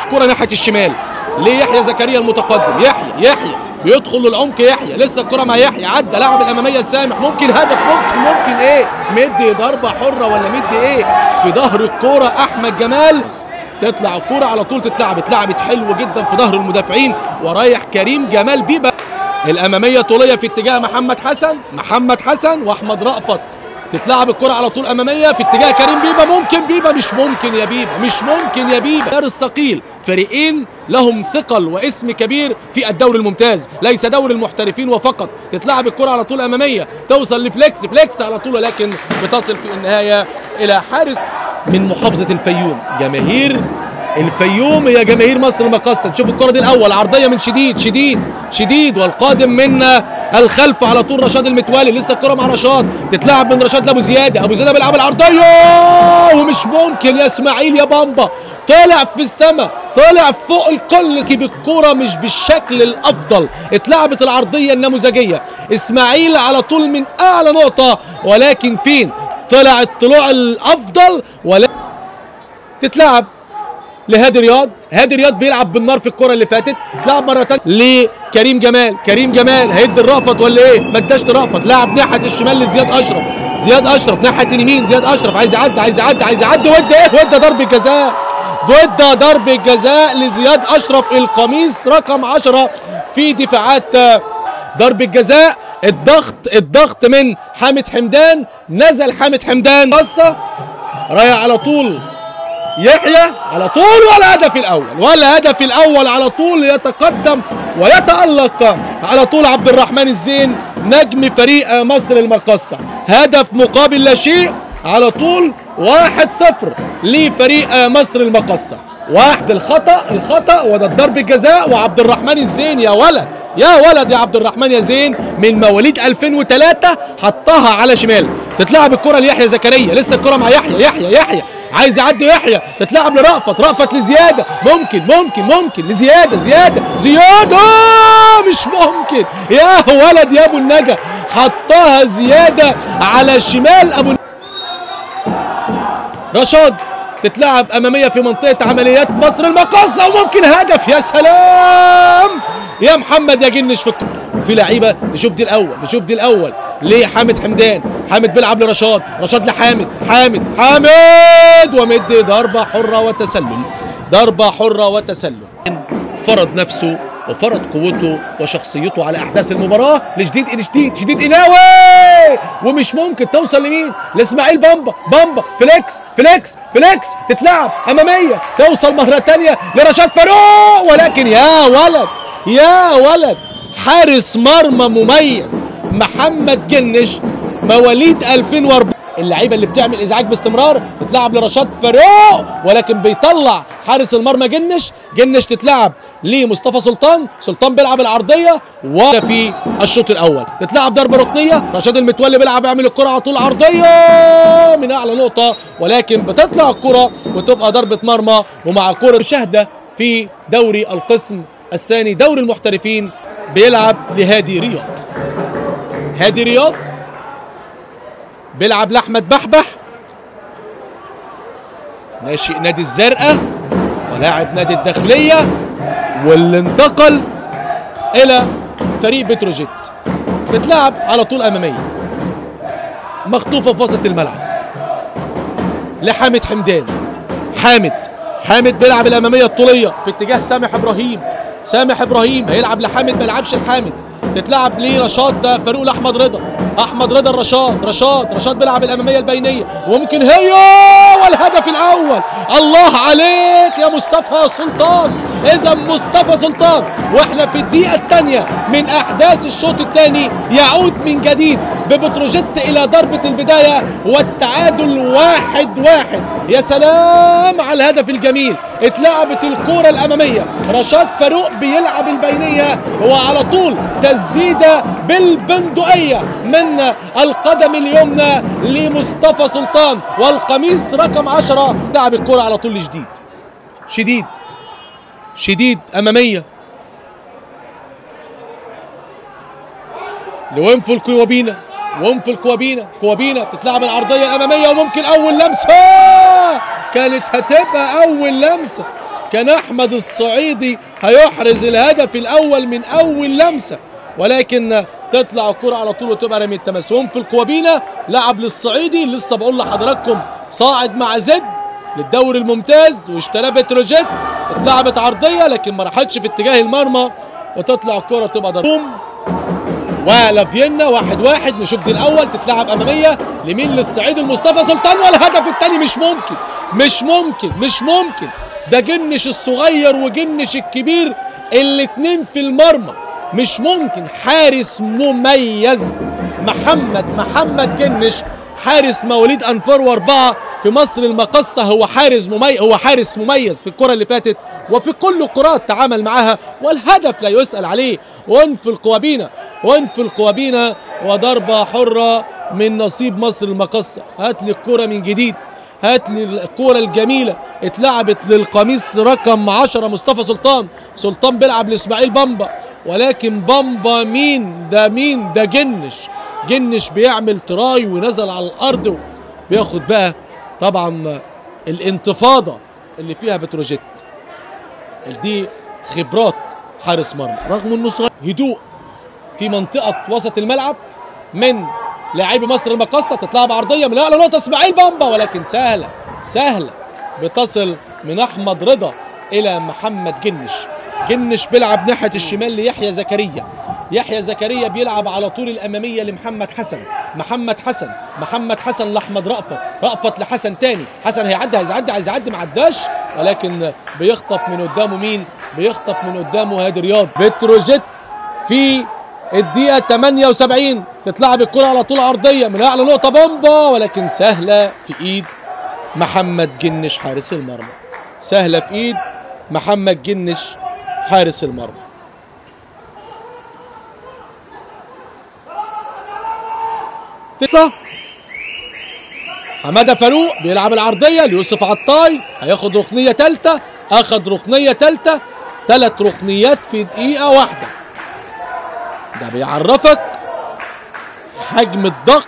كرة ناحية الشمال ليحيى زكريا المتقدم يحيى يحيى بيدخل للعمق يحيى لسه الكرة مع يحيى عدى لاعب الأمامية لسامح ممكن هدف ممكن ممكن إيه مدي ضربة حرة ولا مدي إيه في ظهر الكرة أحمد جمال تطلع الكرة على طول تتلعب اتلعبت حلو جدا في ظهر المدافعين ورايح كريم جمال بيبا الأمامية طولية في اتجاه محمد حسن محمد حسن وأحمد رأفت تتلعب الكرة على طول أمامية في اتجاه كريم بيبا ممكن بيبا مش ممكن يا بيبا مش ممكن يا بيبا دار الثقيل فريقين لهم ثقل واسم كبير في الدوري الممتاز ليس دوري المحترفين وفقط تتلعب الكرة على طول أمامية توصل لفليكس فليكس على طول ولكن بتصل في النهاية إلى حارس من محافظة الفيوم جماهير الفيوم هي جماهير مصر المقصة نشوف الكرة دي الأول عرضية من شديد شديد شديد والقادم من الخلف على طول رشاد المتوالي لسه الكرة مع رشاد تتلعب من رشاد لأبو زيادة أبو زيادة بيلعب العرضية ومش ممكن يا إسماعيل يا بامبا طلع في السماء طلع فوق الكل بالكرة مش بالشكل الأفضل اتلعبت العرضية النموذجية إسماعيل على طول من أعلى نقطة ولكن فين طلع الطلوع الأفضل ولكن تتلعب لهادي رياض هادي رياض بيلعب بالنار في الكره اللي فاتت تلعب مره ثانيه لكريم جمال كريم جمال هيدي الرأفت ولا ايه ما اداش رأفت لعب ناحيه الشمال لزياد اشرف زياد اشرف ناحيه اليمين زياد اشرف عايز يعدي عايز يعدي عايز يعدي وادى ايه وادى ضربه جزاء وادى ضربه جزاء لزياد اشرف القميص رقم 10 في دفاعات ضربه جزاء الضغط الضغط من حامد حمدان نزل حامد حمدان قصه رايح على طول يحيى على طول والهدف الاول والهدف الاول على طول يتقدم ويتالق على طول عبد الرحمن الزين نجم فريق مصر المقصه هدف مقابل لا شيء على طول واحد صفر لفريق مصر المقصه واحد الخطا الخطا وده ضرب الجزاء وعبد الرحمن الزين يا ولد يا ولد يا عبد الرحمن يا زين من مواليد 2003 حطها على شمال تتلعب الكره ليحيى زكريا لسه الكره مع يحيى يحيى يحيى عايز يعدي يحيى تتلعب لرأفت رأفت لزيادة ممكن ممكن ممكن لزيادة زيادة زيادة مش ممكن يا ولد يا ابو النجا حطها زيادة على شمال ابو رشاد تتلعب اماميه في منطقه عمليات مصر المقصه وممكن هدف يا سلام يا محمد يا جنش في وفي لعيبه نشوف دي الاول نشوف دي الاول ليه حامد حمدان حامد بيلعب لرشاد رشاد لحامد حامد حامد ومدي ضربه حره وتسلل ضربه حره وتسلل فرض نفسه وفرض قوته وشخصيته على احداث المباراه لجديد الى جديد جديد الهوي ومش ممكن توصل لمين لاسماعيل بامبا بامبا فليكس فليكس فليكس تتلعب اماميه توصل مره ثانيه لرشاد فاروق ولكن يا ولد يا ولد حارس مرمى مميز محمد جنش مواليد 2004 اللعيبه اللي بتعمل ازعاج باستمرار تتلعب لرشاد فاروق ولكن بيطلع حارس المرمى جنش جنش تتلعب لمصطفى سلطان سلطان بيلعب العرضيه وفي الشوط الاول تتلعب ضربه ركنيه رشاد المتولي بيلعب يعمل الكره على طول عرضيه من اعلى نقطه ولكن بتطلع الكره وتبقى ضربه مرمى ومع كره مشاهده في دوري القسم الثاني دوري المحترفين بيلعب لهادي رياض هادي رياض بيلعب لاحمد بحبح ناشئ نادي الزرقاء ولاعب نادي الداخليه واللي انتقل الى فريق بتروجيت بتلعب على طول اماميه مخطوفه في وسط الملعب لحامد حمدان حامد حامد بيلعب الاماميه الطوليه في اتجاه سامح ابراهيم سامح ابراهيم هيلعب لحامد ما يلعبش لحامد تتلعب لرشاد فاروق لاحمد رضا احمد رضا الرشاد رشاد رشاد بيلعب الاماميه البينيه وممكن هي والهدف الاول الله عليك يا مصطفى سلطان اذا مصطفى سلطان واحنا في الدقيقه الثانيه من احداث الشوط الثاني يعود من جديد ببتروجيت الى ضربه البدايه والتعادل واحد واحد يا سلام على الهدف الجميل اتلعبت الكوره الاماميه رشاد فاروق بيلعب البينيه وعلى طول تسديده بالبندقيه من القدم اليمنى لمصطفى سلطان والقميص رقم 10 لعب الكوره على طول لجديد شديد شديد اماميه لوينفول كوابينا وينفول كوابينا كوابينا تتلعب العرضيه الاماميه وممكن اول لمسه كانت هتبقى اول لمسه كان احمد الصعيدي هيحرز الهدف الاول من اول لمسه ولكن تطلع الكرة على طول وتبقى رمية تماس وهم في القوابينة لعب للصعيدي لسه بقول لحضراتكم صاعد مع زد للدوري الممتاز واشترى بتروجيت اتلعبت عرضية لكن ما راحتش في اتجاه المرمى وتطلع الكرة تبقى ضربة ولافينا واحد واحد نشوف دي الاول تتلعب اماميه لمين للصعيد المصطفى سلطان والهدف الثاني مش ممكن مش ممكن مش ممكن ده جنش الصغير وجنش الكبير الاتنين في المرمى مش ممكن حارس مميز محمد محمد جنش حارس مواليد انفار واربعه في مصر المقصه هو حارس مميز هو حارس مميز في الكره اللي فاتت وفي كل الكرات تعامل معاها والهدف لا يسال عليه وانف القوابينه وانف القوابينه وضربه حره من نصيب مصر المقصه هات لي الكره من جديد هات لي الكوره الجميله اتلعبت للقميص رقم 10 مصطفى سلطان سلطان بيلعب لاسماعيل بامبا ولكن بامبا مين ده مين ده جنش جنش بيعمل تراي ونزل على الارض بياخد بقى طبعا الانتفاضه اللي فيها بتروجيت دي خبرات حارس مرمى رغم انه صغير هدوء في منطقه وسط الملعب من لاعبي مصر المقصه تتلعب عرضيه من اعلى نقطه اسماعيل بامبا ولكن سهله سهله بتصل من احمد رضا الى محمد جنش جنش بيلعب ناحيه الشمال ليحيى زكريا يحيى زكريا بيلعب على طول الاماميه لمحمد حسن محمد حسن محمد حسن لاحمد رأفت رأفت لحسن تاني حسن هيعدي عايز يعدي عايز يعدي ما عداش ولكن بيخطف من قدامه مين بيخطف من قدامه هادي رياض بتروجيت في الدقيقة 78 تتلعب الكرة على طول عرضية من أعلى نقطة بومبا ولكن سهلة في إيد محمد جنش حارس المرمى سهلة في إيد محمد جنش حارس المرمى تسعة حمادة فاروق بيلعب العرضية ليوسف عطاي هياخد ركنية تالتة أخد ركنية تالتة تلات ركنيات في دقيقة واحدة ده بيعرفك حجم الضغط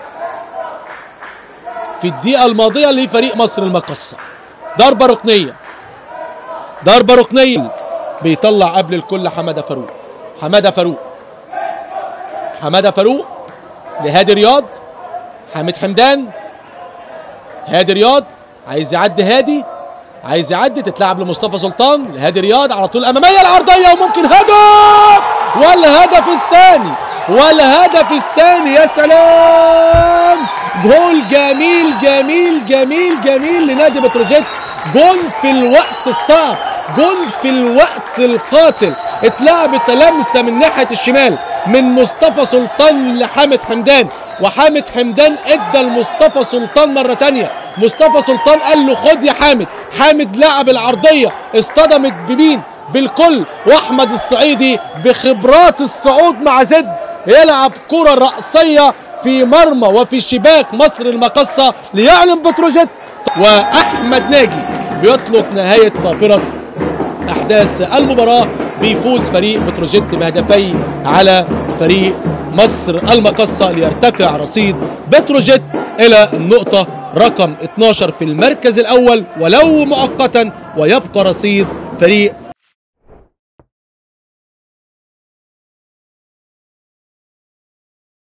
في الدقيقة الماضية لفريق مصر المقصة ضربة ركنية ضربة ركنية بيطلع قبل الكل حمادة فاروق حمادة فاروق حمادة فاروق لهادي رياض حامد حمدان هادي رياض عايز يعدي هادي عايز يعدي تتلعب لمصطفى سلطان لهادي رياض على طول اماميه العرضيه وممكن هدف والهدف الثاني والهدف الثاني يا سلام جول جميل جميل جميل جميل لنادي بتروجيت جول في الوقت الصعب جول في الوقت القاتل اتلعبت لمسه من ناحيه الشمال من مصطفى سلطان لحامد حمدان وحامد حمدان ادى لمصطفى سلطان مره تانية مصطفى سلطان قال له خد يا حامد حامد لعب العرضيه اصطدمت بمين بالكل واحمد الصعيدي بخبرات الصعود مع زد يلعب كره رأسيه في مرمى وفي شباك مصر المقصه ليعلن بتروجيت واحمد ناجي بيطلق نهايه صافره احداث المباراه بيفوز فريق بتروجيت بهدفي على فريق مصر المقصة ليرتفع رصيد بتروجيت إلى النقطة رقم 12 في المركز الأول ولو مؤقتا ويبقى رصيد فريق